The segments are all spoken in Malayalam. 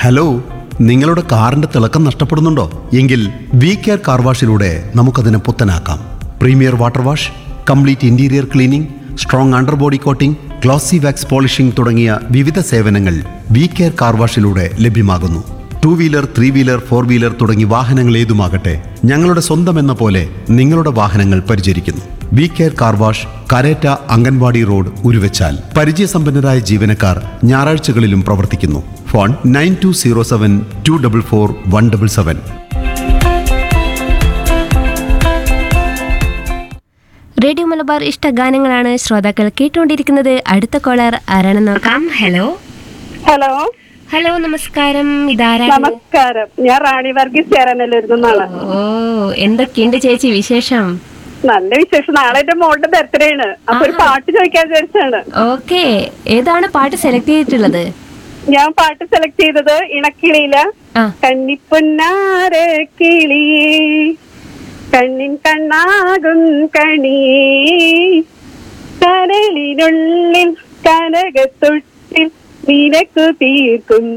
ഹലോ നിങ്ങളുടെ കാറിന്റെ തിളക്കം നഷ്ടപ്പെടുന്നുണ്ടോ എങ്കിൽ വി കെയർ കാർ വാഷിലൂടെ നമുക്കതിനെ പുത്തനാക്കാം premier water wash complete interior cleaning strong underbody coating glossy wax polishing തുടങ്ങിയ വിവിധ സേവനങ്ങൾ വി കെയർ കാർ വാഷിലൂടെ ലഭ്യമാകുന്നു two wheeler three wheeler four wheeler തുടങ്ങി വാഹനങ്ങൾ ഏതുമാകട്ടെ ഞങ്ങളുടെ സ്വന്തം എന്ന പോലെ നിങ്ങളുടെ വാഹനങ്ങൾ പരിചരിക്കുന്നു V care car wash Kareta anganwadi road Uruvachal പരിചയസമ്പന്നരായ ജീവനക്കാർ ഞായറാഴ്ചകളിലും പ്രവർത്തിക്കുന്നു phone nine two zero seven two double four one double seven radio Malabar ഇഷ്ട ഗാനങ്ങളാണ് ശ്രോതാക്കൾ കേട്ടുകൊണ്ടിരിക്കുന്നത് അടുത്ത കോളർ ആരാണെന്ന് നോക്കാം ഹലോ ഹലോ ഹലോ നമസ്കാരം ഇതാരാണ് നമസ്കാരം ഞാൻ റാണി വർഗീസ് ചേരാനല്ലായിരുന്നാണ് ഓ എന്തൊക്കെയുണ്ട് ചേച്ചി വിശേഷം നല്ല വിശേഷം നാളെ എന്റെ മോളുടെ ബർത്ത്ഡേ ആണ് അപ്പൊ ഒരു പാട്ട് ചോദിക്കാൻ വിചാരിച്ചാണ് ഓക്കെ ഏതാണ് പാട്ട് സെലക്ട് ചെയ്തിട്ടുള്ളത് ഞാൻ പാട്ട് സെലക്ട് ചെയ്തത് ഇണക്കിളിയില ആ കന്നിപ്പൊന്നാര കിളിയേ കണ്ണിൻ കണ്ണാകും കണിയേ കരളിനുള്ളിൽ കനകത്തൊട്ടിൽ നിനക്കു തീർക്കും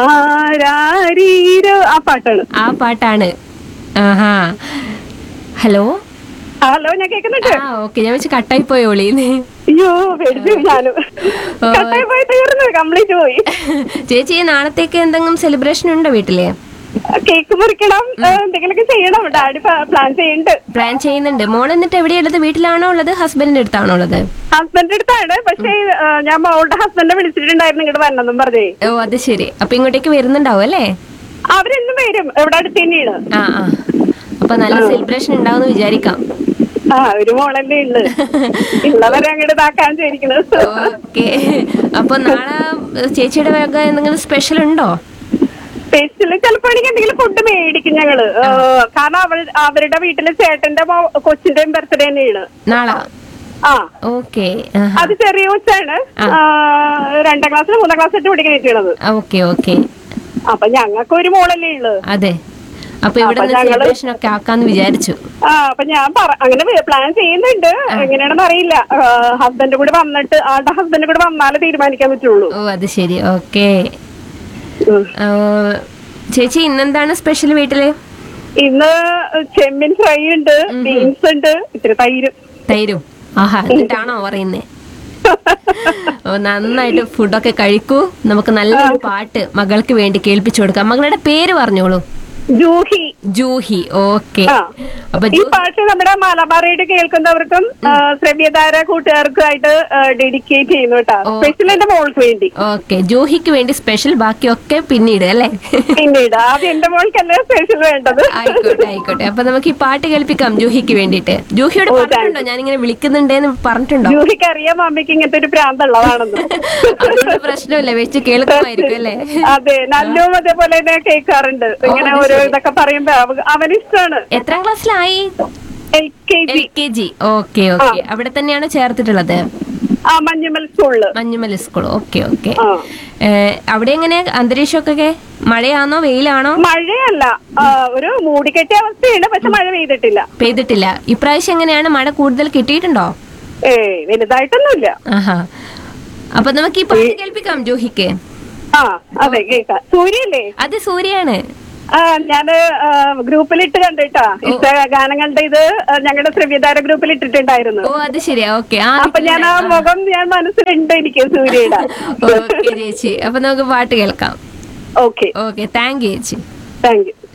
ആരാരീരോ ആ പാട്ടാണ് ആ പാട്ടാണ് ആഹാ ഹലോ ഹലോ ഞാൻ കേൾക്കുന്നുണ്ട് ആ ഓക്കെ ഞാൻ വെച്ച് കട്ടായി പോയോളീന്ന് അയ്യോ പേടിച്ചു ഞാനും ഓ. കട്ടായി പോയി തീർന്നു കംപ്ലീറ്റ് പോയി ചേച്ചി നാളത്തേക്ക് എന്തെങ്കിലും സെലിബ്രേഷൻ ഉണ്ടോ വീട്ടില് കേക്ക് മുറിക്കണം ഏ, എന്തെങ്കിലുമൊക്കെ ചെയ്യണം ഡാഡി പ്ലാൻ ചെയ്യുന്നുണ്ട് പ്ലാൻ ചെയ്യുന്നുണ്ട് മോൾ എന്നിട്ട് എവിടെയുള്ളത് വീട്ടിലാണോ ഉള്ളത് ഹസ്ബൻഡിന്റെ അടുത്താണോ ഉള്ളത് ഹസ്ബൻഡ് അടുത്താണ് പക്ഷേ ഏ, ഞാൻ മോളുടെ ഹസ്ബൻഡിനെ വിളിച്ചിട്ടുണ്ടായിരുന്നു ഇങ്ങോട്ട് വരണമെന്നും പറഞ്ഞേ ഓ അത് ശരി അപ്പൊ ഇങ്ങോട്ടേക്ക് വരുന്നുണ്ടാവും അല്ലേ അവരെന്നും വരും ഇവിടെ അടുത്ത് തന്നെയാണ് ആ ആ അപ്പൊ നല്ല സെലിബ്രേഷൻ ഉണ്ടാവുമെന്ന് വിചാരിക്കാം ആ ഒരു മോളല്ലേ ഉള്ളു ഉള്ളവരെ അങ്ങോട്ട് ഇതാക്കാൻ ചെയ്തിരിക്കുന്നത് ഓക്കെ അപ്പൊ നാളെ ചേച്ചിയുടെ വക എന്തെങ്കിലും സ്പെഷ്യൽ ഉണ്ടോ സ്പെഷ്യല് ചിലപ്പോ എനിക്ക് എന്തെങ്കിലും ഫുഡ് മേടിക്കും ഞങ്ങള് ഏ, കാരണം അവൾ അവരുടെ വീട്ടിലെ ചേട്ടന്റെ മോ- കൊച്ചിന്റെയും ബർത്ത്ഡേ തന്നെയാണ് നാളെ ആ ഓക്കെ അത് ചെറിയ കൊച്ചാണ് ആ, രണ്ടാം ക്ലാസ്സിൽ മൂന്നാം ക്ലാസ്സിൽ പഠിക്കണേക്കണത് ഓക്കെ ഓക്കെ അപ്പൊ ഞങ്ങൾക്ക് ഒരു മോളല്ലേ ഉള്ളു അതെ അപ്പൊ ഇവിടെ അപ്പൊ ഞങ്ങള് സെലിബ്രേഷൻ ഒക്കെ ആക്കാന്ന് വിചാരിച്ചു ആ അപ്പൊ ഞാൻ പറ അങ്ങനെ പ്ലാൻ ചെയ്യുന്നുണ്ട് എങ്ങനെയാണെന്ന് അറിയില്ല ഹസ്ബൻഡ് കൂടി വന്നിട്ട് ആളുടെ ഹസ്ബൻഡ് കൂടി വന്നാലേ തീരുമാനിക്കാൻ പറ്റുള്ളൂ ഓ അത് ശരി ഓക്കെ ഉം. ചേച്ചി ഇന്നെന്താണ് സ്പെഷ്യൽ വീട്ടില് ഇന്ന് ചെമ്മീൻ ഫ്രൈ ഉണ്ട് ബീൻസ് ഉണ്ട് ഇത്തിരി തൈരും തൈരും ആഹാ എന്നിട്ടാണോ പറയുന്നേ ഓ നന്നായിട്ട് ഫുഡൊക്കെ കഴിക്കൂ നമുക്ക് നല്ലൊരു പാട്ട് മകൾക്ക് വേണ്ടി കേൾപ്പിച്ചു കൊടുക്കാം മകളുടെ പേര് പറഞ്ഞോളൂ ജൂഹി ജൂഹി ഓക്കെ ആ അപ്പൊ ഈ പാട്ട് നമ്മുടെ മലബാറേഡ് കേൾക്കുന്നവർക്കും ആ, ശ്രവ്യധാര കൂട്ടുകാർക്കും ആയിട്ട് ഡെഡിക്കേറ്റ് ചെയ്യുന്നു കേട്ടോ സ്പെഷ്യൽ എന്റെ മോൾക്ക് വേണ്ടി ഓക്കെ ജൂഹിക്ക് വേണ്ടി സ്പെഷ്യൽ ബാക്കിയൊക്കെ പിന്നീട് അല്ലേ പിന്നീട് ആദ്യം എന്റെ മോൾക്കല്ലേ സ്പെഷ്യൽ വേണ്ടത് ആയിക്കോട്ടെ ആയിക്കോട്ടെ അപ്പൊ നമുക്ക് ഈ പാട്ട് കേൾപ്പിക്കാം ജൂഹിക്ക് വേണ്ടിട്ട് ജൂഹിയോട് പറഞ്ഞിട്ടുണ്ടോ ഞാനിങ്ങനെ വിളിക്കുന്നുണ്ടെന്ന് പറഞ്ഞിട്ടുണ്ടോ ജൂഹിക്ക് അറിയാം മമ്മിക്ക് ഇങ്ങനത്തെ ഒരു പ്രാന്തുള്ളതാണെന്ന് അതുകൊണ്ട് പ്രശ്നമില്ല വെച്ച് കേൾക്കുമായിരിക്കും അല്ലേ അതെ നല്ലും അതേപോലെ തന്നെ കേൾക്കാറുണ്ട് ഇങ്ങനെ ഓരോ ഇതൊക്കെ പറയുമ്പോ അവ- അവനിഷ്ടാണ് എത്രാം ക്ലാസ്സിലായി L K L G K G okay okay അവിടെ തന്നെയാണ് ചേർത്തിട്ടുള്ളത് ആ മഞ്ഞുമൽ സ്കൂളില് മഞ്ഞുമൽ സ്കൂൾ ഓക്കെ ഓക്കെ ആ അവിടെ എങ്ങനെ അന്തരീക്ഷമൊക്കെ മഴയാണോ വെയിലാണോ മഴയല്ല ആ, ഒരു മൂടിക്കെട്ടിയ അവസ്ഥയുണ്ട് പക്ഷെ മഴ പെയ്തിട്ടില്ല പെയ്തിട്ടില്ല ഇപ്രാവശ്യം എങ്ങനെയാണ് മഴ കൂടുതൽ കിട്ടിയിട്ടുണ്ടോ ഏ വലുതായിട്ടൊന്നുമില്ല ആഹാ അപ്പൊ നമുക്ക് ഈ പാട്ട് കേൾപ്പിക്കാം ജോഹിക്ക് ആ അതെ കേക്കാം സൂര്യല്ലേ അത് സൂര്യാണ് ആ ഞാന് ഗ്രൂപ്പിൽ ഇട്ട് കണ്ടിട്ടാ ഇഷ്ട ഗാനങ്ങളുടെ ഇത് ഞങ്ങളുടെ ശ്രവ്യധാര ഗ്രൂപ്പിൽ ഇട്ടിട്ടുണ്ടായിരുന്നു ഓ അത് ശരിയാ ഓക്കെ ആ അപ്പൊ ഞാൻ ആ മുഖം ഞാൻ മനസ്സിലുണ്ട് എനിക്ക് സൂര്യയുടെ ഓക്കെ ചേച്ചി അപ്പൊ നമുക്ക് പാട്ട് കേൾക്കാം ഓക്കെ ഓക്കെ താങ്ക് യു ചേച്ചി താങ്ക് യു